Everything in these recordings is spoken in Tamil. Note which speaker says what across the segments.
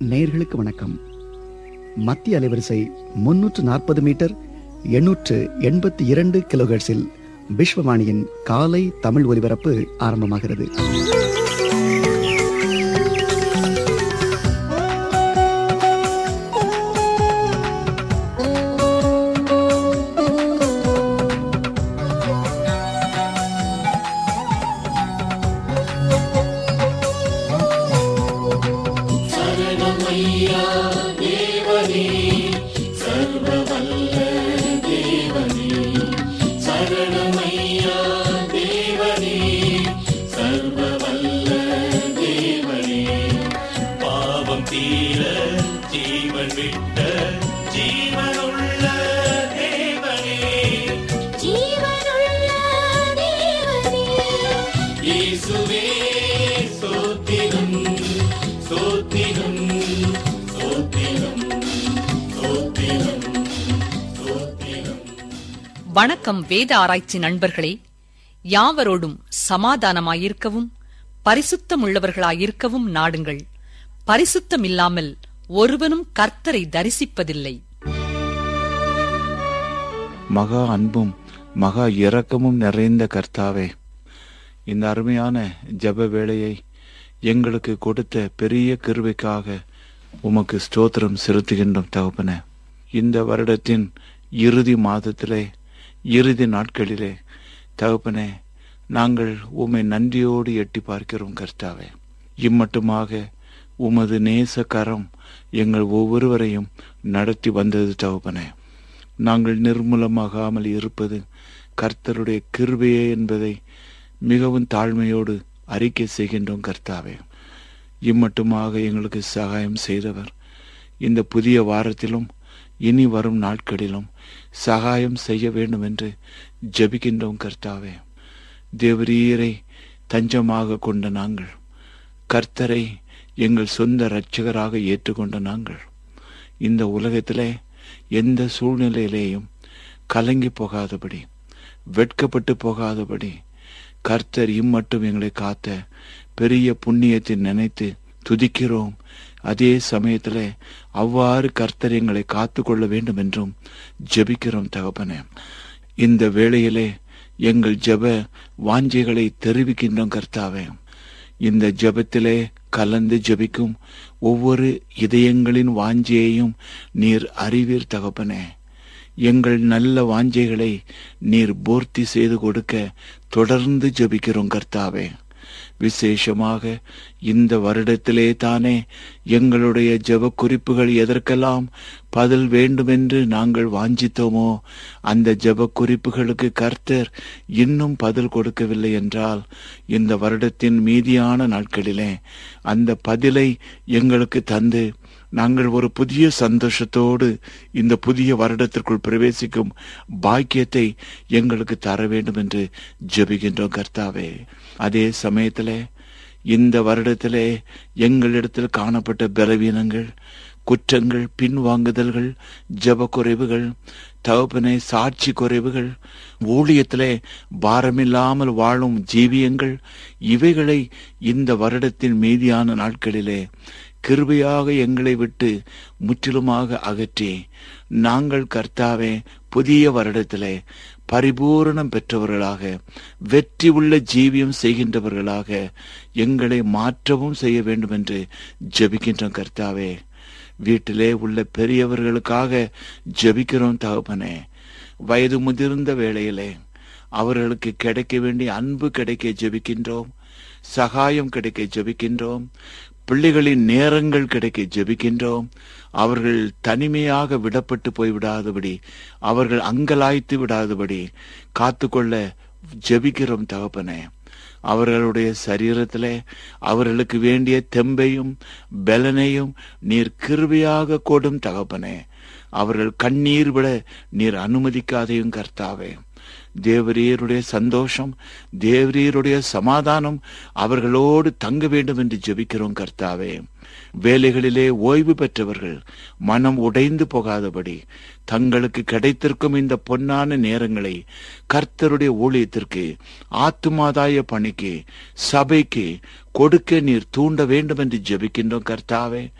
Speaker 1: நேயர்களுக்கு வணக்கம் மத்திய அலைவரிசை முன்னூற்று நாற்பது மீட்டர் எண்ணூற்று எண்பத்தி இரண்டு கிலோஹெர்ட்ஸில் விஸ்வவாணியின் காலை தமிழ் ஒலிபரப்பு ஆரம்பமாகிறது
Speaker 2: பாவம் தீர ஜீவன் விட்ட ஜீவனுள்ள தேவனே
Speaker 3: ஜீவனுள்ள தேவனே
Speaker 2: இயேசுவே சோத்திரம் சோத்திரம் சோத்திரம் சோத்திரம் சோத்திரம்
Speaker 4: வணக்கம் வேத ஆராய்ச்சி நண்பர்களே யாவரோடும் சமாதானமாயிருக்கவும் பரிசுத்தமுள்ளவர்களாயிருக்கவும் நாடுங்கள் பரிசுத்தமில்லாமல் ஒருவனும் கர்த்தரை தரிசிப்பதில்லை
Speaker 5: மகா அன்பும் மகா இரக்கமும் நிறைந்த கர்த்தாவே இந்த அருமையான ஜெப வேளையை எங்களுக்கு கொடுத்த பெரிய கிருபைக்காக உமக்கு ஸ்தோத்திரம் செலுத்துகின்றோம் தகப்பனே இந்த வருடத்தின் இறுதி மாதத்திலே இறுதி நாட்களிலே தகப்பனே நாங்கள் உம்மை நன்றியோடு எட்டி பார்க்கிறோம் கர்த்தாவே இம்மட்டுமாக உமது நேச கரம் எங்கள் ஒவ்வொருவரையும் நடத்தி வந்தது தகப்பனே நாங்கள் நிர்மூலமாகாமல் இருப்பது கர்த்தருடைய கிருபையே என்பதை மிகவும் தாழ்மையோடு அறிக்கை செய்கின்றோம் கர்த்தாவே இம்மட்டுமாக எங்களுக்கு சகாயம் செய்தவர் இந்த புதிய வாரத்திலும் இனி வரும் நாட்களிலும் சகாயம் செய்ய வேண்டும் என்று ஜெபிக்கின்றோம் கர்த்தாவே தேவரீரை தஞ்சமாக கொண்ட நாங்கள் கர்த்தரை எங்கள் சொந்த இரட்சகராக ஏற்றுக்கொண்ட நாங்கள் இந்த உலகத்திலே எந்த சூழ்நிலையிலேயும் கலங்கி போகாதபடி வெட்கப்பட்டு போகாதபடி கர்த்தர் இம்மட்டும் எங்களை காத்த பெரிய புண்ணியத்தை நினைத்து துதிக்கிறோம் அதே சமயத்திலே அவ்வாறு கர்த்தர் எங்களை காத்து கொள்ள வேண்டும் என்றும் ஜெபிக்கிறோம் தகப்பனே இந்த வேளையிலே எங்கள் ஜெப வாஞ்சைகளை தெரிவிக்கின்றோம் கர்த்தாவே இந்த ஜெபத்திலே கலந்து ஜெபிக்கும் ஒவ்வொரு இதயங்களின் வாஞ்சையையும் நீர் அறிவீர் தகப்பனே எங்கள் நல்ல வாஞ்சைகளை நீர் பூர்த்தி செய்து கொடுக்க தொடர்ந்து ஜெபிக்கிறோம் கர்த்தாவே விசேஷமாக இந்த வருடத்திலே தானே எங்களுடைய ஜெப குறிப்புகள் எதற்கெல்லாம் பதில் வேண்டுமென்று நாங்கள் வாஞ்சித்தோமோ அந்த ஜெப குறிப்புகளுக்கு கர்த்தர் இன்னும் பதில் கொடுக்கவில்லை என்றால் இந்த வருடத்தின் மீதியான நாட்களிலே அந்த பதிலை எங்களுக்கு தந்து நாங்கள் ஒரு புதிய சந்தோஷத்தோடு இந்த புதிய வருடத்திற்குள் பிரவேசிக்கும் பாக்கியத்தை எங்களுக்கு தர வேண்டும் என்று ஜெபிக்கின்றோம் கர்த்தாவே அதே சமயத்திலே இந்த வருடத்திலே எங்களிடத்தில் காணப்பட்ட பலவீனங்கள் குற்றங்கள் பின்வாங்குதல்கள் ஜப குறைவுகள் தகப்பனை சாட்சி குறைவுகள் ஊழியத்திலே பாரமில்லாமல் வாழும் ஜீவியங்கள் இவைகளை இந்த வருடத்தின் மீதியான நாட்களிலே கிருபையாக எங்களை விட்டு முற்றிலுமாக அகற்றி நாங்கள் கர்த்தாவே புதிய வருடத்திலே பரிபூரணம் பெற்றவர்களாக வெற்றி உள்ள ஜீவியம் செய்கின்றவர்களாக எங்களை மாற்றவும் செய்ய வேண்டும் என்று ஜெபிக்கின்றோம் கர்த்தாவே வீட்டிலே உள்ள பெரியவர்களுக்காக ஜெபிக்கிறோம் தகப்பனே வயது முதிர்ந்த வேளையிலே அவர்களுக்கு கிடைக்க வேண்டிய அன்பு கிடைக்க ஜெபிக்கின்றோம் சகாயம் கிடைக்க ஜெபிக்கின்றோம் பிள்ளைகளின் நேரங்கள் கிடைக்க ஜெபிக்கின்றோம் அவர்கள் தனிமையாக விடப்பட்டு போய்விடாதபடி அவர்கள் அங்கலாய்த்து விடாதபடி காத்துக்கொள்ள ஜெபிக்கிறோம் தகப்பனே அவர்களுடைய சரீரத்திலே அவர்களுக்கு வேண்டிய தெம்பையும் பலனையும் நீர் கிருபையாக கொடும் தகப்பனே அவர்கள் கண்ணீர் விட நீர் அனுமதிக்காதையும் கர்த்தாவே தேவரீருடைய சந்தோஷம் தேவரீருடைய சமாதானம் அவர்களோடு தங்க வேண்டும் என்று ஜெபிக்கிறோம் கர்த்தாவே வேலைகளிலே ஓய்வு பெற்றவர்கள் மனம் உடைந்து போகாதபடி தங்களுக்கு கிடைத்திருக்கும் இந்த பொன்னான நேரங்களை கர்த்தருடைய ஊழியத்திற்கு ஆத்துமாதாய பணிக்கு சபைக்கு கொடுக்க நீர் தூண்ட வேண்டும் என்று ஜெபிக்கின்றோம் கர்த்தாவே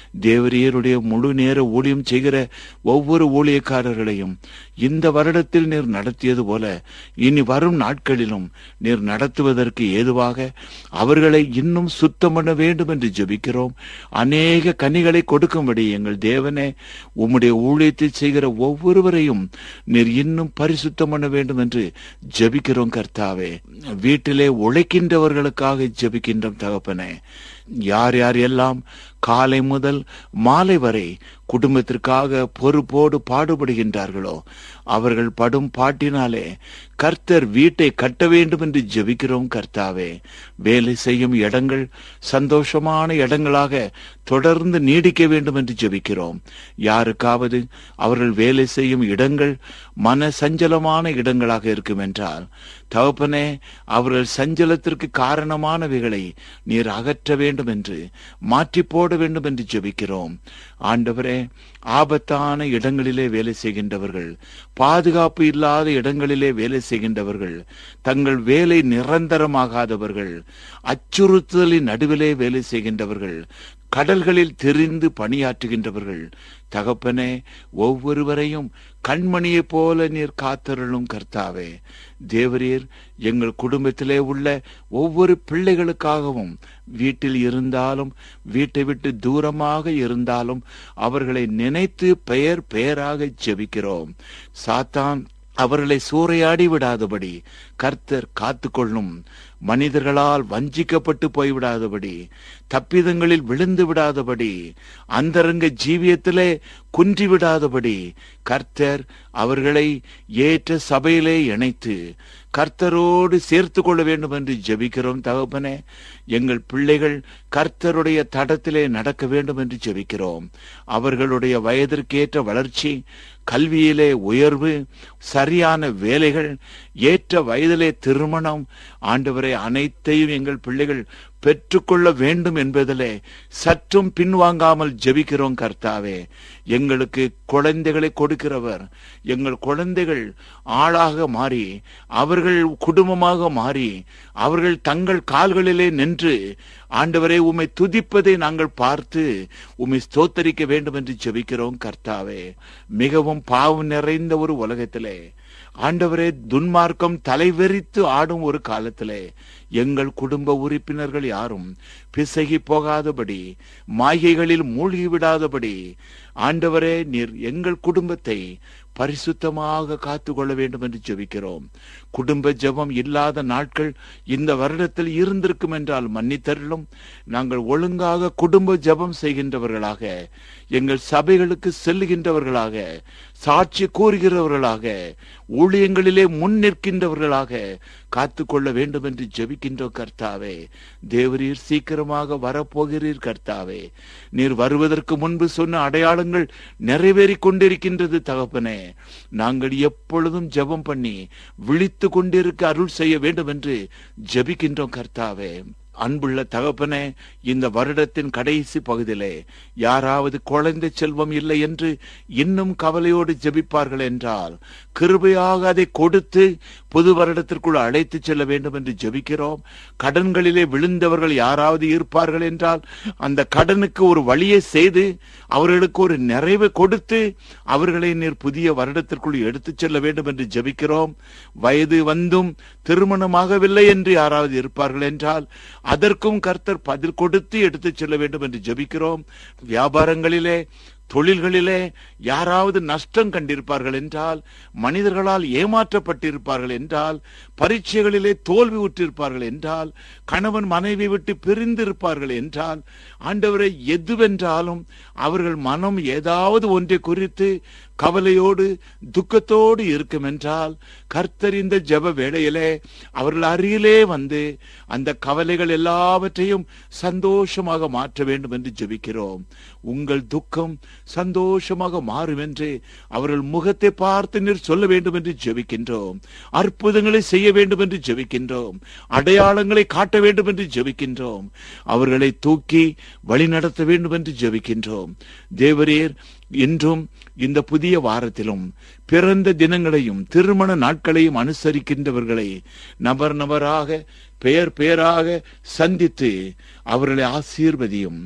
Speaker 5: தேவரீருடைய முழு நேர ஊழியம் செய்கிற ஒவ்வொரு ஊழியக்காரர்களையும் இந்த வருடத்தில் நீர் நடத்தியது போல இனி வரும் நாட்களிலும் நீர் நடத்துவதற்கு ஏதுவாக அவர்களை இன்னும் சுத்தம் பண்ண வேண்டும் என்று ஜெபிக்கிறோம் அநேக கனிகளை கொடுக்கும்படி எங்கள் தேவனே உம்முடைய ஊழியத்தை செய்கிற ஒவ்வொருவரையும் நீர் இன்னும் பரிசுத்தம் பண்ண வேண்டும் என்று ஜெபிக்கிறோம் கர்த்தாவே வீட்டிலே உழைக்கின்றவர்களுக்காக ஜெபிக்கின்றோம் தகப்பனே யார் யார் எல்லாம் காலை முதல் மாலை வரை குடும்பத்திற்காக பொறுப்போடு பாடுபடுகின்றார்களோ அவர்கள் படும் பாட்டினாலே கர்த்தர் வீட்டை கட்ட வேண்டும் என்று ஜெபிக்கிறோம் கர்த்தாவே வேலை செய்யும் இடங்கள் சந்தோஷமான இடங்களாக தொடர்ந்து நீடிக்க வேண்டும் என்று ஜெபிக்கிறோம் யாருக்காவது அவர்கள் வேலை செய்யும் இடங்கள் மன சஞ்சலமான இடங்களாக இருக்கும் என்றால் தகப்பனே அவர்கள் சஞ்சலத்திற்கு காரணமானவைகளை நீர் அகற்ற வேண்டும் என்று மாற்றி போட வேண்டும் என்று ஜெபிக்கிறோம் ஆண்டவரே ஆபத்தான இடங்களிலே வேலை செய்கின்றவர்கள் பாதுகாப்பு இல்லாத இடங்களிலே வேலை செய்கின்றவர்கள் தங்கள் வேலை நிரந்தரமாகாதவர்கள் அச்சுறுத்தலின் நடுவிலே வேலை செய்கின்றவர்கள் கடல்களில் தெரிந்து பணியாற்றுகின்றவர்கள் தகப்பனே ஒவ்வொருவரையும் கண்மணியைப் போல நீர் காத்தருளும் கர்த்தாவே தேவரீர் எங்கள் குடும்பத்திலே உள்ள ஒவ்வொரு பிள்ளைகளுக்காகவும் வீட்டில் இருந்தாலும் வீட்டை விட்டு தூரமாக இருந்தாலும் அவர்களை நினைத்து பெயர் பெயராக ஜெபிக்கிறோம் சாத்தான் அவர்களை சூறையாடி விடாதபடி கர்த்தர் காத்துக்கொள்ளும் மனிதர்களால் வஞ்சிக்கப்பட்டு போய்விடாதபடி தப்பிதங்களில் விழுந்து விடாதபடி அந்தரங்க ஜீவியத்திலே குன்றி விடாதபடி கர்த்தர் அவர்களை ஏற்ற சபையிலே இணைத்து கர்த்தரோடு சேர்த்து கொள்ள வேண்டும் என்று ஜெபிக்கிறோம் தகப்பனே எங்கள் பிள்ளைகள் கர்த்தருடைய தடத்திலே நடக்க வேண்டும் என்று ஜெபிக்கிறோம் அவர்களுடைய வயதிற்கேற்ற வளர்ச்சி கல்வியிலே உயர்வு சரியான வேலைகள் ஏற்ற வயதிலே திருமணம் ஆண்டவரை அனைத்தையும் எங்கள் பிள்ளைகள் பெற்றுக்கொள்ள வேண்டும் என்பதிலே சற்றும் பின்வாங்காமல் ஜெபிக்கிறோம் கர்த்தாவே எங்களுக்கு குழந்தைகளை கொடுக்கிறவர் எங்கள் குழந்தைகள் ஆளாக மாறி அவர்கள் குடும்பமாக மாறி அவர்கள் தங்கள் கால்களிலே நின்று ஆண்டவரை உம்மை துதிப்பதை நாங்கள் பார்த்து உம்மை ஸ்தோத்தரிக்க வேண்டும் என்று ஜெபிக்கிறோம் கர்த்தாவே மிகவும் பாவம் நிறைந்த ஒரு உலகத்திலே ஆண்டவரே துன்மார்க்கம் தலைவெறித்து ஆடும் ஒரு காலத்திலே எங்கள் குடும்ப உறுப்பினர்கள் யாரும் பிசகி போகாதபடி மாய்கைகளில் மூழ்கி விடாதபடி ஆண்டவரே நீர் எங்கள் குடும்பத்தை பரிசுத்தமாக காத்து கொள்ள வேண்டும் என்று ஜெபிக்கிறோம் குடும்ப ஜெபம் இல்லாத நாட்கள் இந்த வருடத்தில் இருந்திருக்கும் என்றால் மன்னித்தருளும் நாங்கள் ஒழுங்காக குடும்ப ஜெபம் செய்கின்றவர்களாக எங்கள் சபைகளுக்கு செல்லுகின்றவர்களாக சாட்சி கூறுகிறவர்களாக ஊழியங்களிலே முன் நிற்கின்றவர்களாக காத்துக்கொள்ள வேண்டும் என்று ஜெபிக்கின்றோம் கர்த்தாவே தேவரீர் சீக்கிரமாக வரப்போகிறீர் கர்த்தாவே நீர் வருவதற்கு முன்பு சொன்ன அடையாளங்கள் நிறைவேறிக் கொண்டிருக்கின்றது தகப்பனே நாங்கள் எப்பொழுதும் ஜெபம் பண்ணி விழித்து கொண்டிருக்க அருள் செய்ய வேண்டும் என்று ஜெபிக்கின்றோம் கர்த்தாவே அன்புள்ள தகப்பனே இந்த வருடத்தின் கடைசி பகுதியிலே யாராவது குழந்தை செல்வம் இல்லை என்று இன்னும் கவலையோடு ஜெபிப்பார்கள் என்றால் கிருபையாக அதை கொடுத்து புது வருடத்திற்குள் அழைத்து செல்ல வேண்டும் என்று ஜெபிக்கிறோம் கடன்களிலே விழுந்தவர்கள் யாராவது இருப்பார்கள் என்றால் அந்த கடனுக்கு ஒரு வழியை செய்து அவர்களுக்கு ஒரு நிறைவை கொடுத்து அவர்களை நீர் புதிய வருடத்திற்குள் எடுத்துச் செல்ல வேண்டும் என்று ஜெபிக்கிறோம் வயது வந்தும் திருமணமாகவில்லை என்று யாராவது இருப்பார்கள் என்றால் அதற்கும் கர்த்தர் பதில் கொடுத்து எடுத்துச் செல்ல வேண்டும் என்று ஜெபிக்கிறோம் வியாபாரங்களிலே தொழில்களிலே யாராவது நஷ்டம் கண்டிருப்பார்கள் என்றால் மனிதர்களால் ஏமாற்றப்பட்டிருப்பார்கள் என்றால் பரீட்சைகளிலே தோல்வி உற்றிருப்பார்கள் என்றால் கணவன் மனைவி விட்டு பிரிந்திருப்பார்கள் என்றால் ஆண்டவரை எதுவென்றாலும் அவர்கள் மனம் ஏதாவது ஒன்றை குறித்து கவலையோடு துக்கத்தோடு இருக்கும் என்றால் கர்த்தர் இந்த ஜெப வேளையிலே அவர்கள் அருகிலே வந்து அந்த கவலைகள் எல்லாவற்றையும் சந்தோஷமாக மாற்ற வேண்டும் என்று ஜெபிக்கிறோம் உங்கள் துக்கம் சந்தோஷமாக மாறும் என்று அவர்கள் முகத்தை பார்த்து நீர் சொல்ல வேண்டும் என்று ஜெபிக்கின்றோம் அற்புதங்களை செய்ய வேண்டும் என்று ஜெபிக்கின்றோம் அடையாளங்களை காட்ட வேண்டும் என்று ஜெபிக்கின்றோம் அவர்களை தூக்கி வழி நடத்த வேண்டும் என்று ஜெபிக்கின்றோம் தேவரீர் இன்றும் இந்த புதிய வாரத்திலும் பிறந்த தினங்களையும் திருமண நாட்களையும் அனுசரிக்கின்றவர்களை நபர் நபராக பெயர் பெயராக சந்தித்து அவர்களை ஆசீர்வதியும்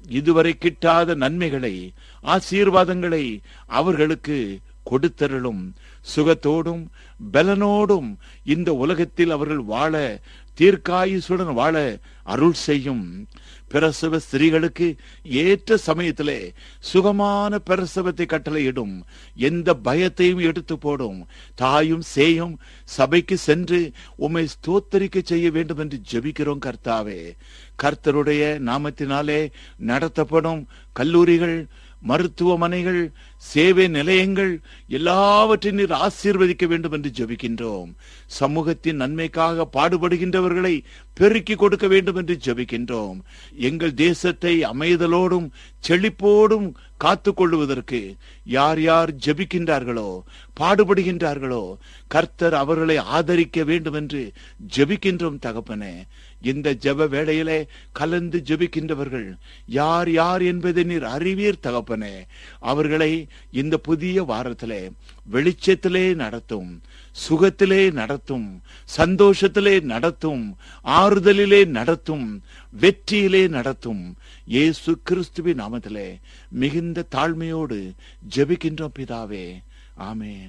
Speaker 5: இதுவரை கிட்டாத நன்மைகளை ஆசீர்வாதங்களை அவர்களுக்கு கொடுத்தருளும் சுகத்தோடும் பலனோடும் இந்த உலகத்தில் அவர்கள் வாழ தீர்க்காயுசுடன் வாழ அருள் செய்யும் பிரசவ ஸ்திரீகளுக்கு ஏற்ற சமயத்திலே சுகமான பிரசவத்தை கட்டளையிடும் எந்த பயத்தையும் எடுத்து போடும் தாயும் சேயும் சபைக்கு சென்று உம்மை ஸ்தோத்தரிக்க செய்ய வேண்டும் என்று ஜெபிக்கிறோம் கர்த்தாவே கர்த்தருடைய நாமத்தினாலே நடத்தப்படும் கல்லூரிகள் மருத்துவமனைகள் சேவை நிலையங்கள் எல்லாவற்றையும் நீர் ஆசீர்வதிக்க வேண்டும் என்று ஜெபிக்கின்றோம் சமூகத்தின் நன்மைக்காக பாடுபடுகின்றவர்களை பெருக்கி கொடுக்க வேண்டும் என்று ஜெபிக்கின்றோம் எங்கள் தேசத்தை அமைதலோடும் செழிப்போடும் காத்துக் கொள்ளுவதற்கு யார் யார் ஜெபிக்கின்றார்களோ பாடுபடுகின்றார்களோ கர்த்தர் அவர்களை ஆதரிக்க வேண்டும் என்று ஜெபிக்கின்றோம் தகப்பனே இந்த ஜெப வேளையிலே கலந்து ஜெபிக்கின்றவர்கள் யார் யார் என்பதை நீர் அறிவீர் தகப்பனே அவர்களை இந்த புதிய வாரத்திலே வெளிச்சத்திலே நடத்தும் சுகத்திலே நடத்தும் சந்தோஷத்திலே நடத்தும் ஆறுதலிலே நடத்தும் வெற்றியிலே நடத்தும் இயேசு கிறிஸ்துவின் நாமத்திலே மிகுந்த தாழ்மையோடு ஜெபிக்கின்றோம் பிதாவே ஆமென்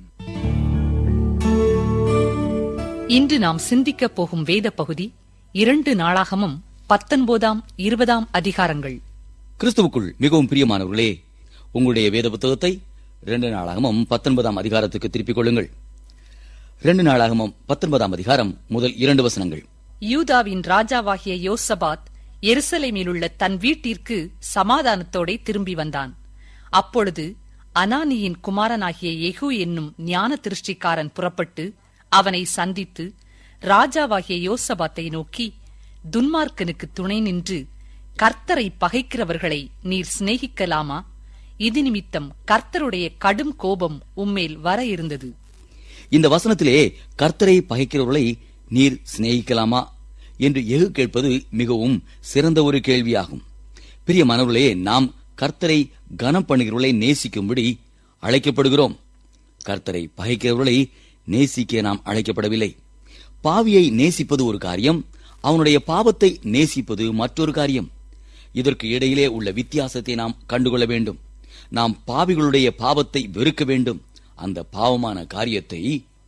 Speaker 4: இன்று நாம் சிந்திக்கப் போகும் வேத பகுதி இரண்டு நாளாகமும் பத்தொன்பதாம் இருபதாம் அதிகாரங்கள்
Speaker 6: கிறிஸ்துவுக்குள் மிகவும் பிரியமானவர்களே உங்களுடைய வேத புத்தகத்தை இரண்டு நாளாகமும் பத்தொன்பதாம் அதிகாரத்துக்கு திருப்பிக் கொள்ளுங்கள் இரண்டு நாளாகமும் பத்தொன்பதாம் அதிகாரம் முதல் இரண்டு வசனங்கள்
Speaker 4: யூதாவின் ராஜாவாகிய யோசபாத் எருசலேமிலுள்ள தன் வீட்டிற்கு சமாதானத்தோடே திரும்பி வந்தான் அப்பொழுது அனானியின் குமாரனாகிய எகு என்னும் ஞான திருஷ்டிக்காரன் புறப்பட்டு அவனை சந்தித்து ராஜாவாகிய யோசபாத்தை நோக்கி துன்மார்க்கனுக்கு துணை நின்று கர்த்தரை பகைக்கிறவர்களை நீர் சிநேகிக்கலாமா இது நிமித்தம் கர்த்தருடைய கடும் கோபம் உம்மேல் வர இருந்தது
Speaker 6: இந்த வசனத்திலே கர்த்தரை பகைக்கிறவர்களை நீர் சிநேகிக்கலாமா என்று எகு கேட்பது மிகவும் சிறந்த ஒரு கேள்வியாகும் பிரியமானவர்களே நாம் கர்த்தரை கனம் பண்ணுகிறவர்களை நேசிக்கும்படி அழைக்கப்படுகிறோம் கர்த்தரை பகைக்கிறவர்களை நேசிக்க நாம் அழைக்கப்படவில்லை பாவியை நேசிப்பது ஒரு காரியம் அவனுடைய பாவத்தை நேசிப்பது மற்றொரு காரியம் இதற்கு இடையிலே உள்ள வித்தியாசத்தை நாம் கண்டுகொள்ள வேண்டும் நாம் பாவிகளுடைய பாவத்தை வெறுக்க வேண்டும் அந்த பாவமான காரியத்தை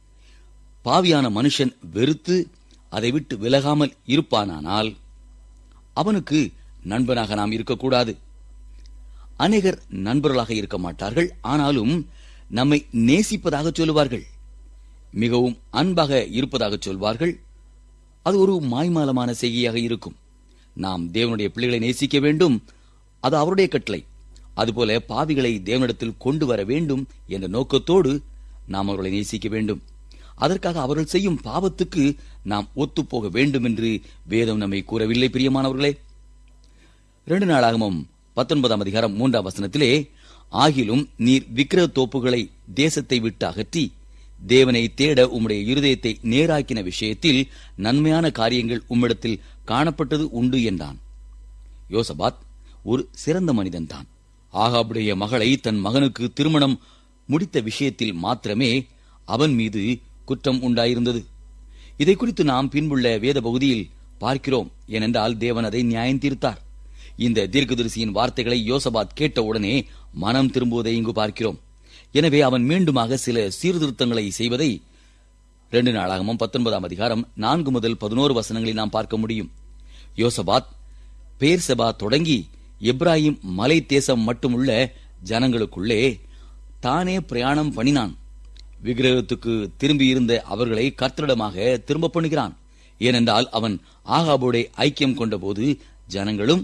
Speaker 6: பாவியான மனுஷன் வெறுத்து அதை விட்டு விலகாமல் இருப்பானானால் அவனுக்கு நண்பனாக நாம் இருக்கக்கூடாது அநேகர் நண்பர்களாக இருக்க மாட்டார்கள் ஆனாலும் நம்மை நேசிப்பதாக சொல்லுவார்கள் மிகவும் அன்பாக இருப்பதாக சொல்வார்கள் அது ஒரு மாய்மாலமான செய்கையாக இருக்கும் நாம் தேவனுடைய பிள்ளைகளை நேசிக்க வேண்டும் அது அவருடைய கட்டளை அதுபோல பாவிகளை தேவனிடத்தில் கொண்டு வர வேண்டும் என்ற நோக்கத்தோடு நாம் அவர்களை நேசிக்க வேண்டும் அதற்காக அவர்கள் செய்யும் பாவத்துக்கு நாம் ஒத்துப்போக வேண்டும் என்று வேதம் நம்மை கூறவில்லை பிரியமானவர்களே இரண்டு நாளாகமும் பத்தொன்பதாம் அதிகாரம் மூன்றாம் வசனத்திலே ஆகிலும் நீர் விக்கிரக தோப்புகளை தேசத்தை விட்டு அகற்றி தேவனை தேட உம்முடைய இருதயத்தை நேராக்கின விஷயத்தில் நன்மையான காரியங்கள் உம்மிடத்தில் காணப்பட்டது உண்டு என்றான் யோசபாத் ஒரு சிறந்த மனிதன்தான் ஆகாபுடைய மகளை தன் மகனுக்கு திருமணம் முடித்த விஷயத்தில் மாத்திரமே அவன் மீது குற்றம் உண்டாயிருந்தது இதை குறித்து நாம் பின்புள்ள வேத பகுதியில் பார்க்கிறோம் ஏனென்றால் தேவன் அதை நியாயம் தீர்த்தார் இந்த தீர்க்கதரிசியின் வார்த்தைகளை யோசபாத் கேட்டவுடனே மனம் திரும்புவதை இங்கு பார்க்கிறோம் எனவே அவன் மீண்டுமாக சில சீர்திருத்தங்களை செய்வதை ரெண்டு நாளாகமும் பத்தொன்பதாம் அதிகாரம் நான்கு முதல் பதினோரு வசனங்களில் நாம் பார்க்க முடியும் யோசபாத் பேர்செபா தொடங்கி எப்ராஹிம் மலை தேசம் மட்டுமுள்ள ஜனங்களுக்குள்ளே தானே பிரயாணம் பண்ணினான் விக்கிரகத்துக்கு திரும்பியிருந்த அவர்களை கர்த்தரிடமாக திரும்ப பண்ணுகிறான் ஏனென்றால் அவன் ஆகாபோடே ஐக்கியம் கொண்டபோது ஜனங்களும்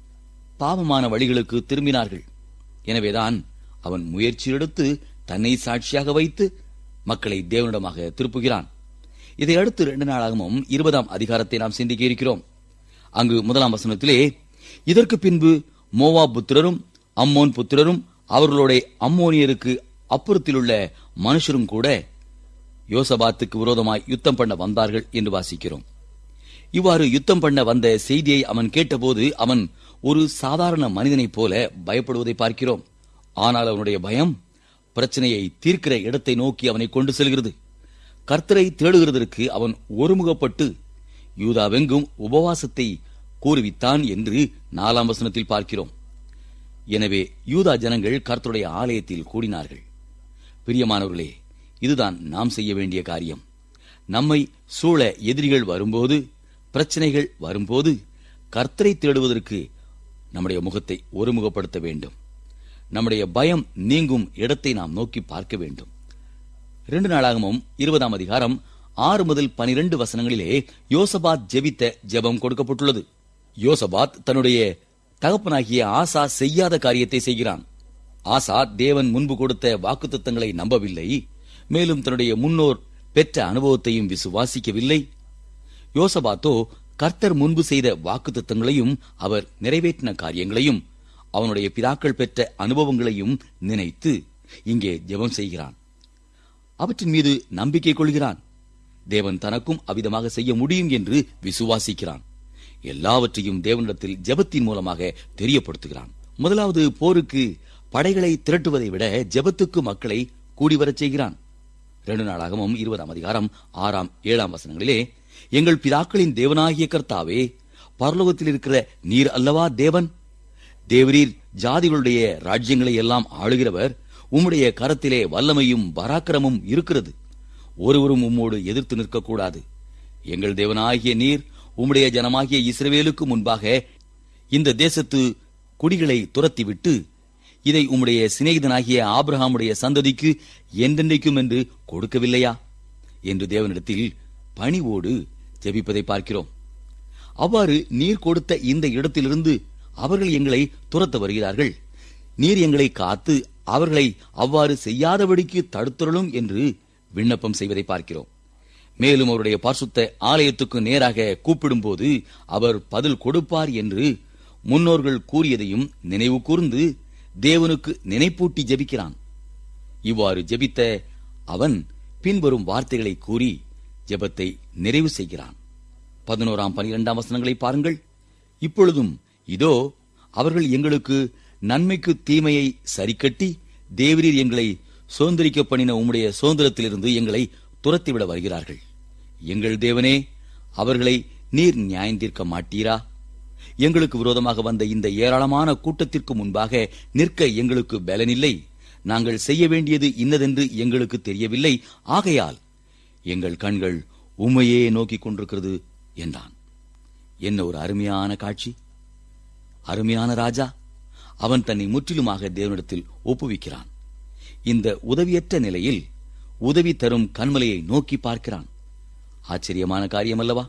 Speaker 6: பாவமான வழிகளுக்கு திரும்பினார்கள் எனவேதான் அவன் முயற்சி எடுத்து தன்னை சாட்சியாக வைத்து மக்களை தேவனிடமாக திருப்புகிறான் இதை அடுத்து இரண்டு நாளாகவும் இருபதாம் அதிகாரத்தை நாம் சிந்திக்க இருக்கிறோம் அங்கு முதலாம் வசனத்திலே இதற்கு பின்பு மோவா புத்திரரும் அம்மோன் புத்திரரும் அவர்களோட அம்மோனியருக்கு அப்புறத்திலுள்ள மனுஷரும் கூட யோசபாத்துக்கு விரோதமாய் யுத்தம் பண்ண வந்தார்கள் என்று வாசிக்கிறோம் இவ்வாறு யுத்தம் பண்ண வந்த செய்தியை அவன் கேட்டபோது அவன் ஒரு சாதாரண மனிதனைப் போல பயப்படுவதை பார்க்கிறோம் ஆனால் அவனுடைய பயம் பிரச்சனையை தீர்க்கிற இடத்தை நோக்கி அவனை கொண்டு செல்கிறது கர்த்தரை தேடுகிறதற்கு அவன் ஒருமுகப்பட்டு யூதாவெங்கும் உபவாசத்தை கூறுவித்தான் என்று நாலாம் வசனத்தில் பார்க்கிறோம் எனவே யூதா ஜனங்கள் கர்த்தருடைய ஆலயத்தில் கூடினார்கள் பிரியமானவர்களே இதுதான் நாம் செய்ய வேண்டிய காரியம் நம்மை சூழ எதிரிகள் வரும்போது பிரச்சனைகள் வரும்போது கர்த்தரை தேடுவதற்கு நம்முடைய முகத்தை ஒருமுகப்படுத்த வேண்டும் நம்முடைய பயம் நீங்கும் இடத்தை நாம் நோக்கி பார்க்க வேண்டும் இரண்டு நாளாகமும் இருபதாம் அதிகாரம் ஆறு முதல் பனிரெண்டு வசனங்களிலே யோசபாத் ஜெபித்த ஜெபம் கொடுக்கப்பட்டுள்ளது யோசபாத் தன்னுடைய தகப்பனாகிய ஆசா செய்யாத காரியத்தை செய்கிறான் ஆசா தேவன் முன்பு கொடுத்த வாக்குத்தத்தங்களை நம்பவில்லை மேலும் தன்னுடைய முன்னோர் பெற்ற அனுபவத்தையும் விசுவாசிக்கவில்லை யோசபாத்தோ கர்த்தர் முன்பு செய்த வாக்குத்தத்தங்களையும் அவர் நிறைவேற்றின காரியங்களையும் அவனுடைய பிதாக்கள் பெற்ற அனுபவங்களையும் நினைத்து இங்கே ஜெபம் செய்கிறான் அவற்றின் மீது நம்பிக்கை கொள்கிறான் தேவன் தனக்கும் அவ்விதமாக செய்ய முடியும் என்று விசுவாசிக்கிறான் எல்லாவற்றையும் தேவனிடத்தில் ஜெபத்தின் மூலமாக தெரியப்படுத்துகிறான் முதலாவது போருக்கு படைகளை திரட்டுவதை விட ஜெபத்துக்கு மக்களை கூடிவரச் செய்கிறான் இரண்டு நாளாகவும் இருபதாம் அதிகாரம் ஆறாம் ஏழாம் வசனங்களிலே எங்கள் பிதாக்களின் தேவனாகிய கர்த்தாவே பரலோகத்தில் இருக்கிற நீர் அல்லவா தேவன் தேவரீர் ஜாதிகளுடைய ராஜ்யங்களை எல்லாம் ஆளுகிறவர் உம்முடைய கரத்திலே வல்லமையும் பராக்கிரமும் இருக்கிறது ஒருவரும் உம்மோடு எதிர்த்து நிற்கக்கூடாது எங்கள் தேவனாகிய நீர் உம்முடைய ஜனமாகிய இஸ்ரவேலுக்கு முன்பாக இந்த தேசத்து குடிகளை துரத்திவிட்டு இதை உம்முடைய சிநேகிதனாகிய ஆபிரகாமுடைய சந்ததிக்கு என்றென்றைக்கும் என்று கொடுக்கவில்லையா என்று தேவனிடத்தில் பணிவோடு ஜெபிப்பதை பார்க்கிறோம் அவ்வாறு நீர் கொடுத்த இந்த இடத்திலிருந்து அவர்கள் எங்களை துரத்த வருகிறார்கள் நீர் எங்களை காத்து அவர்களை அவ்வாறு செய்யாதபடிக்கு தடுத்துறலும் என்று விண்ணப்பம் செய்வதை பார்க்கிறோம் மேலும் அவருடைய பரிசுத்த ஆலயத்துக்கு நேராக கூப்பிடும்போது அவர் பதில் கொடுப்பார் என்று முன்னோர்கள் கூறியதையும் நினைவு கூர்ந்து தேவனுக்கு நினைப்பூட்டி ஜெபிக்கிறான் இவ்வாறு ஜெபித்த அவன் பின்வரும் வார்த்தைகளை கூறி ஜெபத்தை நிறைவு செய்கிறான் பதினோராம் பனிரெண்டாம் வசனங்களை பாருங்கள் இப்பொழுதும் இதோ அவர்கள் எங்களுக்கு நன்மைக்கு தீமையை சரிக்கட்டி தேவரீர் எங்களை சுதந்திரிக்க பண்ணின உம்முடைய சுதந்திரத்திலிருந்து எங்களை துரத்திவிட வருகிறார்கள் எங்கள் தேவனே அவர்களை நீர் நியாயந்தீர்க்க மாட்டீரா எங்களுக்கு விரோதமாக வந்த இந்த ஏராளமான கூட்டத்திற்கு முன்பாக நிற்க எங்களுக்கு பலனில்லை நாங்கள் செய்ய வேண்டியது இன்னதென்று எங்களுக்கு தெரியவில்லை ஆகையால் எங்கள் கண்கள் உம்மையே நோக்கிக் கொண்டிருக்கிறது என்றான் என்ன ஒரு அருமையான காட்சி அருமையான ராஜா அவன் தன்னை முற்றிலுமாக தேவனிடத்தில் ஒப்புவிக்கிறான் இந்த உதவியற்ற நிலையில் உதவி தரும் கண்மலையை நோக்கி பார்க்கிறான் ஆச்சரியமான காரியம் அல்லவா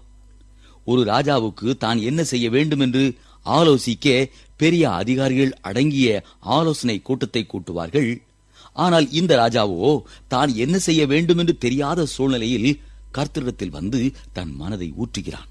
Speaker 6: ஒரு ராஜாவுக்கு தான் என்ன செய்ய வேண்டும் என்று ஆலோசிக்க பெரிய அதிகாரிகள் அடங்கிய ஆலோசனை கூட்டத்தை கூட்டுவார்கள் ஆனால் இந்த ராஜாவோ தான் என்ன செய்ய வேண்டும் என்று தெரியாத சூழ்நிலையில் கர்த்தரிடத்தில் வந்து தன் மனதை ஊற்றுகிறான்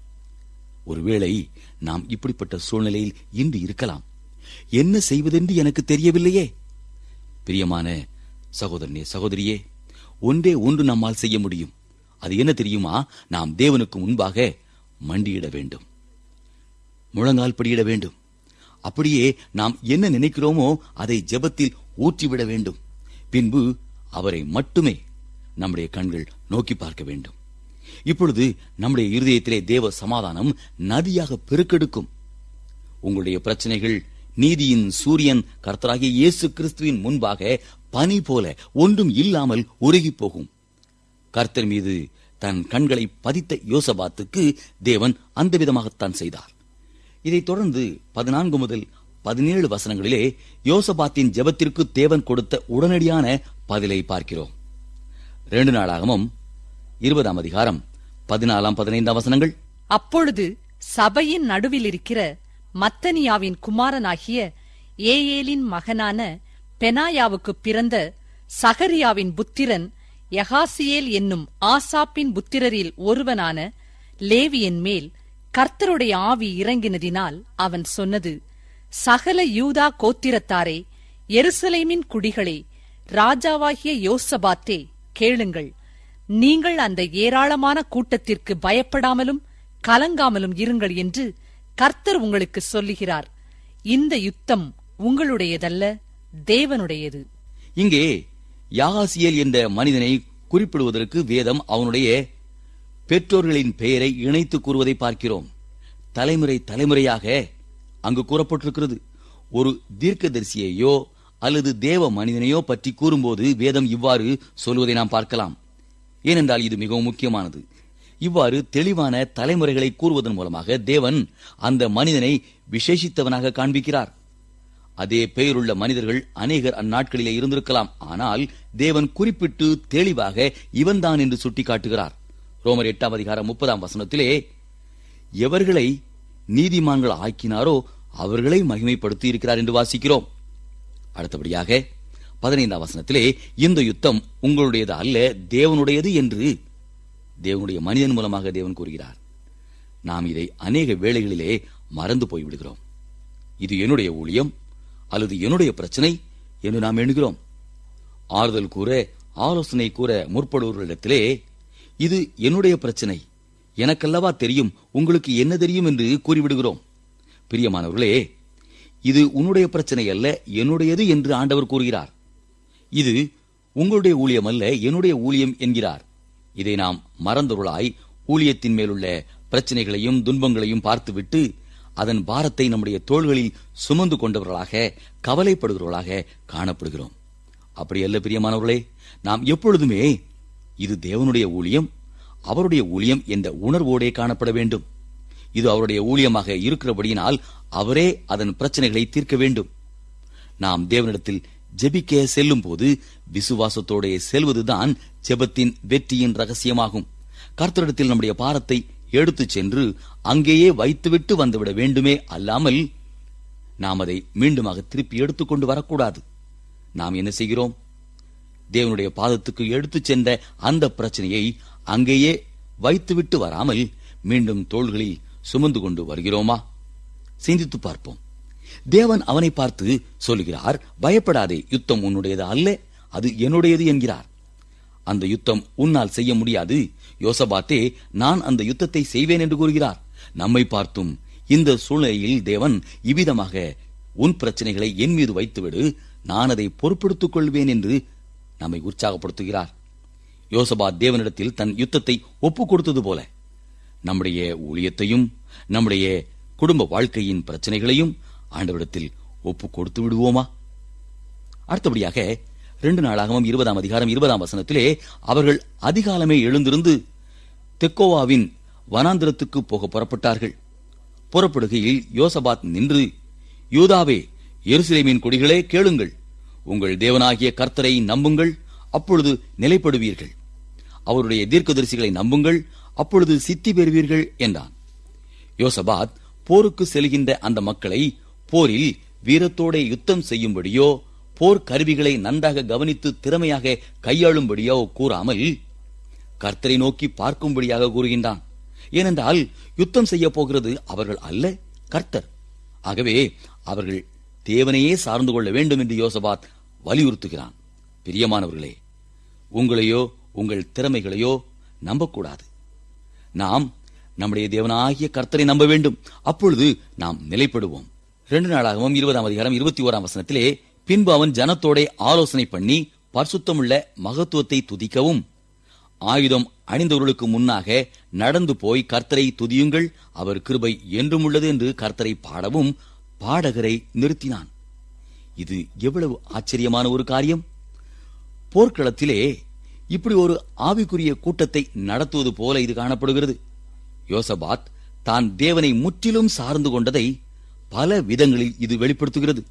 Speaker 6: ஒருவேளை நாம் இப்படிப்பட்ட சூழ்நிலையில் இன்று இருக்கலாம் என்ன செய்வதென்று எனக்கு தெரியவில்லையே பிரியமான சகோதரனே சகோதரியே ஒன்றே ஒன்று நம்மால் செய்ய முடியும் அது என்ன தெரியுமா நாம் தேவனுக்கு முன்பாக மண்டியிட வேண்டும் முழங்கால் படியிட வேண்டும் அப்படியே நாம் என்ன நினைக்கிறோமோ அதை ஜெபத்தில் ஊற்றிவிட வேண்டும் பின்பு அவரை மட்டுமே நம்முடைய கண்கள் நோக்கி பார்க்க வேண்டும் இப்பொழுது நம்முடைய இருதயத்திலே தேவ சமாதானம் நதியாக பெருக்கெடுக்கும் உங்களுடைய பிரச்சனைகள் நீதியின் சூரியன் கர்த்தராகிய இயேசு கிறிஸ்துவின் முன்பாக பனி போல ஒன்றும் இல்லாமல் உருகி போகும் கர்த்தர் மீது தன் கண்களை பதித்த யோசபாத்துக்கு தேவன் அந்த விதமாகத்தான் செய்தார் இதைத் தொடர்ந்து பதினான்கு முதல் பதினேழு வசனங்களிலே யோசபாத்தின் ஜெபத்திற்கு தேவன் கொடுத்த உடனடியான பதிலை பார்க்கிறோம் ரெண்டு நாளாகமும் இருபதாம் அதிகாரம் பதினாலாம் பதினைந்தாம் வசனங்கள்
Speaker 4: அப்பொழுது சபையின் நடுவில் இருக்கிற மத்தனியாவின் குமாரனாகிய ஏயேலின் மகனான பெனாயாவுக்கு பிறந்த சகரியாவின் புத்திரன் யகாசியேல் என்னும் ஆசாப்பின் புத்திரரில் ஒருவனான லேவியன் மேல் கர்த்தருடைய ஆவி இறங்கினதினால் அவன் சொன்னது சகல யூதா கோத்திரத்தாரே எருசலேமின் குடிகளே ராஜாவாகிய யோசபாத்தே கேளுங்கள் நீங்கள் அந்த ஏராளமான கூட்டத்திற்கு பயப்படாமலும் கலங்காமலும் இருங்கள் என்று கர்த்தர் உங்களுக்கு சொல்லுகிறார் இந்த யுத்தம் உங்களுடையதல்ல தேவனுடையது
Speaker 6: இங்கே யாகாசியேல் என்ற மனிதனை குறிப்பிடுவதற்கு வேதம் அவனுடைய பெற்றோர்களின் பெயரை இணைத்து கூறுவதை பார்க்கிறோம் தலைமுறை தலைமுறையாக அங்கு கூறப்பட்டிருக்கிறது ஒரு தீர்க்கதரிசியையோ அல்லது தேவ மனிதனையோ பற்றி கூறும்போது வேதம் இவ்வாறு சொல்வதை நாம் பார்க்கலாம் ஏனென்றால் இது மிகவும் முக்கியமானது இவ்வாறு தெளிவான தலைமுறைகளை கூறுவதன் மூலமாக தேவன் அந்த மனிதனை விசேஷித்தவனாக காண்பிக்கிறார் அதே பெயருள்ள மனிதர்கள் அநேகர் அந்நாட்களிலே இருந்திருக்கலாம் ஆனால் தேவன் குறிப்பிட்டு தெளிவாக இவன்தான் என்று சுட்டிக்காட்டுகிறார் ரோமர் எட்டாம் அதிகாரம் முப்பதாம் வசனத்திலே எவர்களை நீதிமான்கள் ஆக்கினாரோ அவர்களை மகிமைப்படுத்தி இருக்கிறார் என்று வாசிக்கிறோம் அடுத்தபடியாக பதினைந்தாம் வசனத்திலே இந்த யுத்தம் உங்களுடையது அல்ல தேவனுடையது என்று தேவனுடைய மனிதன் மூலமாக தேவன் கூறுகிறார் நாம் இதை அநேக வேளைகளிலே மறந்து போய்விடுகிறோம் இது என்னுடைய ஊழியம் அல்லது என்னுடைய பிரச்சனை என்று நாம் எண்ணுகிறோம் ஆறுதல் கூற ஆலோசனை கூற முற்படுவர்களிடத்திலே இது என்னுடைய பிரச்சனை எனக்கல்லவா தெரியும் உங்களுக்கு என்ன தெரியும் என்று கூறிவிடுகிறோம் பிரியமானவர்களே இது உன்னுடைய பிரச்சனை அல்ல என்னுடையது என்று ஆண்டவர் கூறுகிறார் இது உங்களுடைய ஊழியம் அல்ல என்னுடைய ஊழியம் என்கிறார் இதை நாம் மறந்தொருளாய் ஊழியத்தின் மேலுள்ள பிரச்சனைகளையும் துன்பங்களையும் பார்த்துவிட்டு அதன் பாரத்தை நம்முடைய தோள்களில் சுமந்து கொண்டவர்களாக கவலைப்படுகிறவர்களாக காணப்படுகிறோம் அப்படி அல்ல பிரியமானவர்களே நாம் எப்பொழுதுமே இது தேவனுடைய ஊழியம் அவருடைய ஊழியம் என்ற உணர்வோடே காணப்பட வேண்டும் இது அவருடைய ஊழியமாக இருக்கிறபடியினால் அவரே அதன் பிரச்சனைகளை தீர்க்க வேண்டும் நாம் தேவனிடத்தில் ஜெபிக்க செல்லும் போது விசுவாசத்தோட செல்வதுதான் ஜெபத்தின் வெற்றியின் ரகசியமாகும் கர்த்தரிடத்தில் நம்முடைய பாரத்தை எடுத்துச் சென்று அங்கேயே வைத்துவிட்டு வந்துவிட வேண்டுமே அல்லாமல் நாம் அதை மீண்டுமாக திருப்பி எடுத்துக்கொண்டு வரக்கூடாது நாம் என்ன செய்கிறோம் தேவனுடைய பாதத்துக்கு எடுத்துச் சென்ற அந்த பிரச்சனையை அங்கேயே வைத்துவிட்டு வராமல் மீண்டும் தோள்களில் சுமந்து கொண்டு வருகிறோமா சிந்தித்து பார்ப்போம் தேவன் அவனை பார்த்து சொல்லுகிறார் பயப்படாதே யுத்தம் உன்னுடையது அல்ல அது என்னுடையது என்கிறார் அந்த யுத்தம் உன்னால் செய்ய முடியாது யோசபாத்தே நான் அந்த யுத்தத்தை செய்வேன் என்று கூறுகிறார் நம்மை பார்த்தும் இந்த சூழ்நிலையில் தேவன் இவ்விதமாக உன் பிரச்சனைகளை என் மீது வைத்துவிடு நான் அதை பொறுப்பெடுத்துக் கொள்வேன் என்று நம்மை உற்சாகப்படுத்துகிறார் யோசபாத் தேவனிடத்தில் தன் யுத்தத்தை ஒப்புக் கொடுத்தது போல நம்முடைய ஊழியத்தையும் நம்முடைய குடும்ப வாழ்க்கையின் பிரச்சனைகளையும் ஆண்டவரிடத்தில் ஒப்புக் கொடுத்து விடுவோமா அடுத்தபடியாக ரெண்டு நாளாகவும் இருபதாம் அதிகாரம் இருபதாம் வசனத்திலே அவர்கள் அதிகாலமே எழுந்திருந்து தெக்கோவாவின் வனாந்திரத்துக்கு போக புறப்பட்டார்கள் புறப்படுகையில் யோசபாத் நின்று யூதாவே எருசலேமின் கொடிகளே கேளுங்கள் உங்கள் தேவனாகிய கர்த்தரை நம்புங்கள் அப்பொழுது நிலைப்படுவீர்கள் அவருடைய தீர்க்கதரிசிகளை நம்புங்கள் அப்பொழுது சித்தி பெறுவீர்கள் என்றான் யோசபாத் போருக்கு செல்கின்ற அந்த மக்களை போரில் வீரத்தோட யுத்தம் செய்யும்படியோ போர் கருவிகளை நன்றாக கவனித்து திறமையாக கையாளும்படியோ கூறாமல் கர்த்தரை நோக்கி பார்க்கும்படியாக கூறுகின்றான் ஏனென்றால் யுத்தம் செய்ய போகிறது அவர்கள் அல்ல கர்த்தர் ஆகவே அவர்கள் தேவனையே சார்ந்து கொள்ள வேண்டும் என்று யோசபாத் வலியுறுத்துகிறான் பிரியமானவர்களே உங்களையோ உங்கள் திறமைகளையோ நம்பக்கூடாது நாம் நம்முடைய தேவனாகிய கர்த்தரை நம்ப வேண்டும் அப்பொழுது நாம் நிலைப்படுவோம் ரெண்டு நாளாகவும் இருபதாம் அதிகாரம் இருபத்தி ஓராம் வசனத்திலே பின்பு அவன் ஜனத்தோட ஆலோசனை பண்ணி பரிசுத்தமுள்ள மகத்துவத்தை துதிக்கவும் ஆயுதம் அணிந்தவர்களுக்கு முன்னாக நடந்து போய் கர்த்தரை துதியுங்கள் அவர் கிருபை என்றும் உள்ளது என்று கர்த்தரை பாடவும் பாடகரை நிறுத்தினான் இது எவ்வளவு ஆச்சரியமான ஒரு காரியம் போர்க்களத்திலே இப்படி ஒரு ஆவிக்குரிய கூட்டத்தை நடத்துவது போல இது காணப்படுகிறது யோசபாத் தான் தேவனை முற்றிலும் சார்ந்து கொண்டதை பல விதங்களில் இது வெளிப்படுத்துகிறது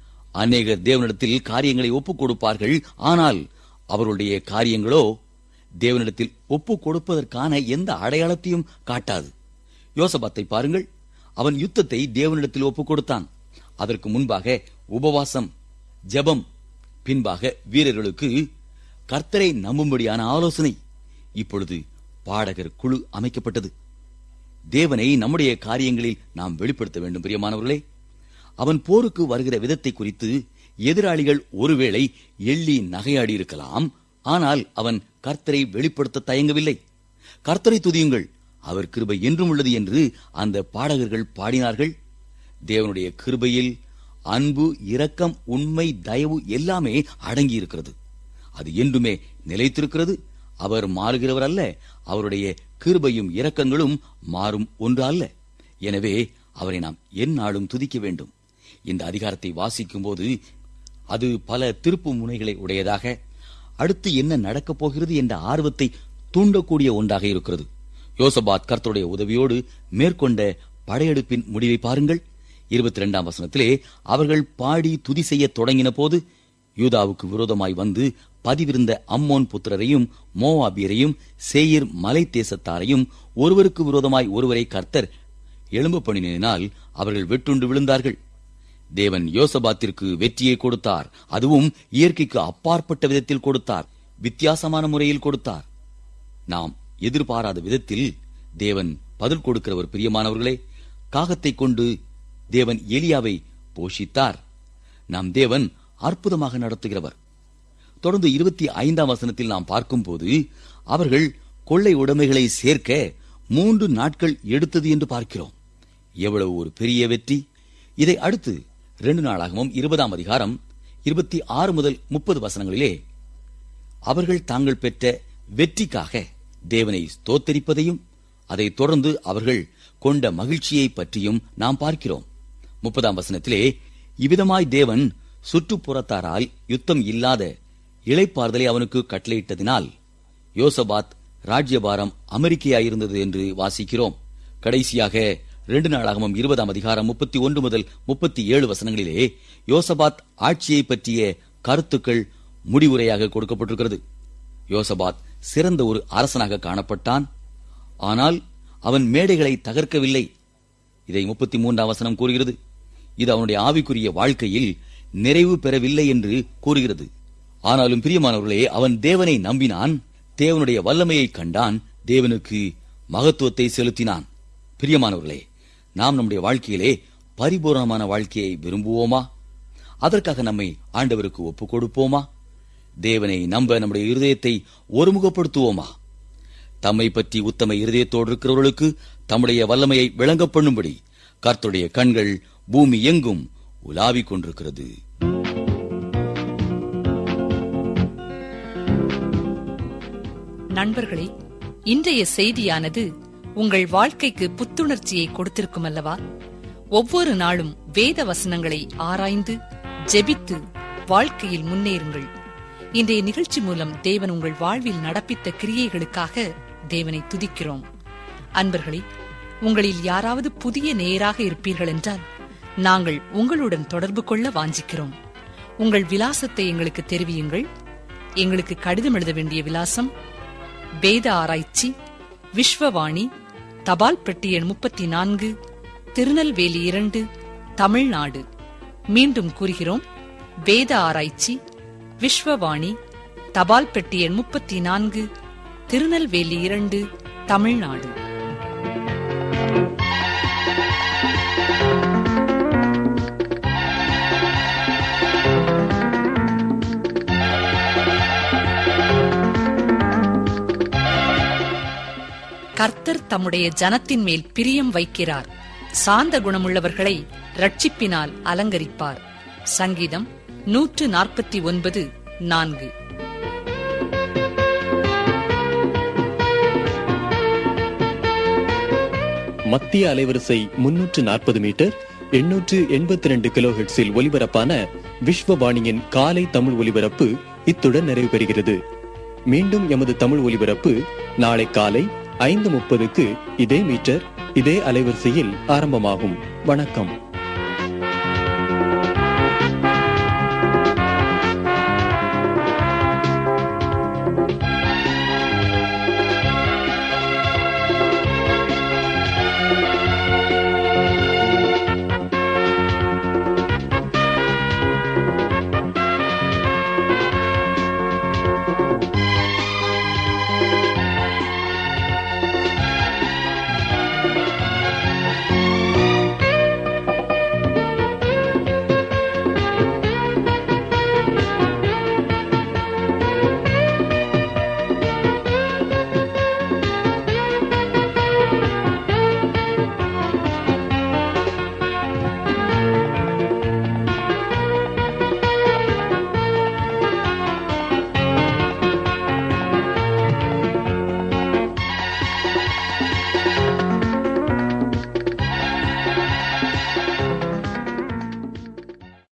Speaker 6: அநேகர் தேவனிடத்தில் காரியங்களை ஒப்புக் கொடுப்பார்கள் ஆனால் அவருடைய காரியங்களோ தேவனிடத்தில் ஒப்புக் கொடுப்பதற்கான எந்த அடையாளத்தையும் காட்டாது யோசபாத்தை பாருங்கள் அவன் யுத்தத்தை தேவனிடத்தில் ஒப்புக் கொடுத்தான் அதற்கு முன்பாக உபவாசம் ஜெபம் பின்பாக வீரர்களுக்கு கர்த்தரை நம்பும்படியான ஆலோசனை இப்பொழுது பாடகர் குழு அமைக்கப்பட்டது தேவனை நம்முடைய காரியங்களில் நாம் வெளிப்படுத்த வேண்டும் பிரியமானவர்களே அவன் போருக்கு வருகிற விதத்தை குறித்து எதிராளிகள் ஒருவேளை எள்ளி நகையாடி இருக்கலாம் ஆனால் அவன் கர்த்தரை வெளிப்படுத்த தயங்கவில்லை கர்த்தரை துதியுங்கள் அவர் கிருபை என்றும் உள்ளது என்று அந்த பாடகர்கள் பாடினார்கள் தேவனுடைய கிருபையில் அன்பு இரக்கம் உண்மை தயவு எல்லாமே அடங்கி இருக்கிறது அது என்றுமே நிலைத்திருக்கிறது அவர் மாறுகிறவர் அல்ல அவருடைய கிருபையும் இரக்கங்களும் மாறும் ஒன்று அல்ல எனவே அவரை நாம் எந்நாளும் துதிக்க வேண்டும் இந்த அதிகாரத்தை வாசிக்கும் போது அது பல திருப்பு முனைகளை உடையதாக அடுத்து என்ன நடக்கப் போகிறது என்ற ஆர்வத்தை தூண்டக்கூடிய ஒன்றாக இருக்கிறது யோசபாத் கர்த்தருடைய உதவியோடு மேற்கொண்ட படையெடுப்பின் முடிவை பாருங்கள் இருபத்தி இரண்டாம் வசனத்திலே அவர்கள் பாடி துதி செய்யத் தொடங்கின போது யூதாவுக்கு விரோதமாய் வந்து பதிவிருந்த அம்மோன் புத்திரரையும் மோவாபியரையும் சேயிர் மலை தேசத்தாரையும் ஒருவருக்கு விரோதமாய் ஒருவரை கர்த்தர் எழும்பு பண்ணினால் அவர்கள் வெட்டுண்டு விழுந்தார்கள் தேவன் யோசபாத்திற்கு வெற்றியை கொடுத்தார் அதுவும் இயற்கைக்கு அப்பாற்பட்ட விதத்தில் கொடுத்தார் வித்தியாசமான முறையில் கொடுத்தார் நாம் எதிர்பாராத விதத்தில் தேவன் பதில் கொடுக்கிற ஒரு பிரியமானவர்களே காகத்தை கொண்டு தேவன் எலியாவை போஷித்தார் நாம் தேவன் அற்புதமாக நடத்துகிறவர் தொடர்ந்து இருபத்தி ஐந்தாம் வசனத்தில் நாம் பார்க்கும்போது அவர்கள் கொள்ளை உடைமைகளை சேர்க்க மூன்று நாட்கள் எடுத்தது என்று பார்க்கிறோம் எவ்வளவு ஒரு பெரிய வெற்றி இதை அடுத்து ரெண்டு நாளாகவும் இருபதாம் அதிகாரம் இருபத்தி ஆறு முதல் முப்பது வசனங்களிலே அவர்கள் தாங்கள் பெற்ற வெற்றிக்காக தேவனை ஸ்தோத்தரிப்பதையும் அதைத் தொடர்ந்து அவர்கள் கொண்ட மகிழ்ச்சியை பற்றியும் நாம் பார்க்கிறோம் முப்பதாம் வசனத்திலே இவ்விதமாய் தேவன் சுற்றுப்புறத்தாரால் யுத்தம் இல்லாத இளைப்பாறுதலை அவனுக்கு கட்டளையிட்டதினால் யோசபாத் ராஜ்யபாரம் அமெரிக்கையாயிருந்தது என்று வாசிக்கிறோம் கடைசியாக ரெண்டு நாளாகவும் இருபதாம் அதிகாரம் முப்பத்தி ஒன்று முதல் முப்பத்தி ஏழு வசனங்களிலே யோசபாத் ஆட்சியை பற்றிய கருத்துக்கள் முடிவுரையாக கொடுக்கப்பட்டிருக்கிறது யோசபாத் சிறந்த ஒரு அரசனாக காணப்பட்டான் ஆனால் அவன் மேடைகளை தகர்க்கவில்லை இதை முப்பத்தி மூன்றாம் வசனம் கூறுகிறது இது அவனுடைய ஆவிக்குரிய வாழ்க்கையில் நிறைவு பெறவில்லை என்று கூறுகிறது ஆனாலும் பிரியமானவர்களே அவன் தேவனை நம்பினான் தேவனுடைய வல்லமையை கண்டான் தேவனுக்கு மகத்துவத்தை செலுத்தினான் பிரியமானவர்களே நாம் நம்முடைய வாழ்க்கையிலே பரிபூரணமான வாழ்க்கையை விரும்புவோமா அதற்காக நம்மை ஆண்டவருக்கு ஒப்புக் கொடுப்போமா தேவனை நம்ப நம்முடைய இருதயத்தை ஒருமுகப்படுத்துவோமா தம்மை பற்றி உத்தம இருதயத்தோடு இருக்கிறவர்களுக்கு தம்முடைய வல்லமையை விளங்கப் பண்ணும்படி கர்த்தருடைய கண்கள் பூமி எங்கும் உலாவிக் கொண்டிருக்கிறது
Speaker 4: நண்பர்களே இன்றைய செய்தியானது உங்கள் வாழ்க்கைக்கு புத்துணர்ச்சியை கொடுத்திருக்கும் அல்லவா ஒவ்வொரு நாளும் வேத வசனங்களை ஆராய்ந்து ஜெபித்து வாழ்க்கையில் முன்னேறுங்கள் இன்றைய நிகழ்ச்சி மூலம் தேவன் உங்கள் வாழ்வில் நடப்பித்த கிரியைகளுக்காக தேவனை துதிக்கிறோம் அன்பர்களே உங்களில் யாராவது புதிய நேயராக இருப்பீர்கள் என்றால் நாங்கள் உங்களுடன் தொடர்பு கொள்ள வாஞ்சிக்கிறோம் உங்கள் விலாசத்தை எங்களுக்கு தெரிவியுங்கள் எங்களுக்கு கடிதம் எழுத வேண்டிய விலாசம் வேத ஆராய்ச்சி விஸ்வவாணி தபால் பெட்டி எண் முப்பத்தி நான்கு திருநெல்வேலி இரண்டு தமிழ்நாடு மீண்டும் கூறுகிறோம் வேத ஆராய்ச்சி விஸ்வவாணி தபால் பெட்டி எண் முப்பத்தி நான்கு திருநெல்வேலி இரண்டு தமிழ்நாடு கர்த்தர் தம்முடைய ஜனத்தின் மேல் பிரியம் வைக்கிறார் சாந்த குணமுள்ளவர்களை ரட்சிப்பினால் அலங்கரிப்பார் சங்கீதம் நூற்று நாற்பத்தி ஒன்பது நான்கு
Speaker 7: மத்திய அலைவரிசை முன்னூற்று நாற்பது மீட்டர் எண்ணூற்று எண்பத்தி ரெண்டு கிலோ ஹெட்ஸில் ஒலிபரப்பான விஸ்வவாணியின் காலை தமிழ் ஒலிபரப்பு இத்துடன் நிறைவு பெறுகிறது மீண்டும் எமது தமிழ் ஒலிபரப்பு நாளை காலை ஐந்து முப்பதுக்கு இதே மீட்டர் இதே அலைவரிசையில் ஆரம்பமாகும் வணக்கம்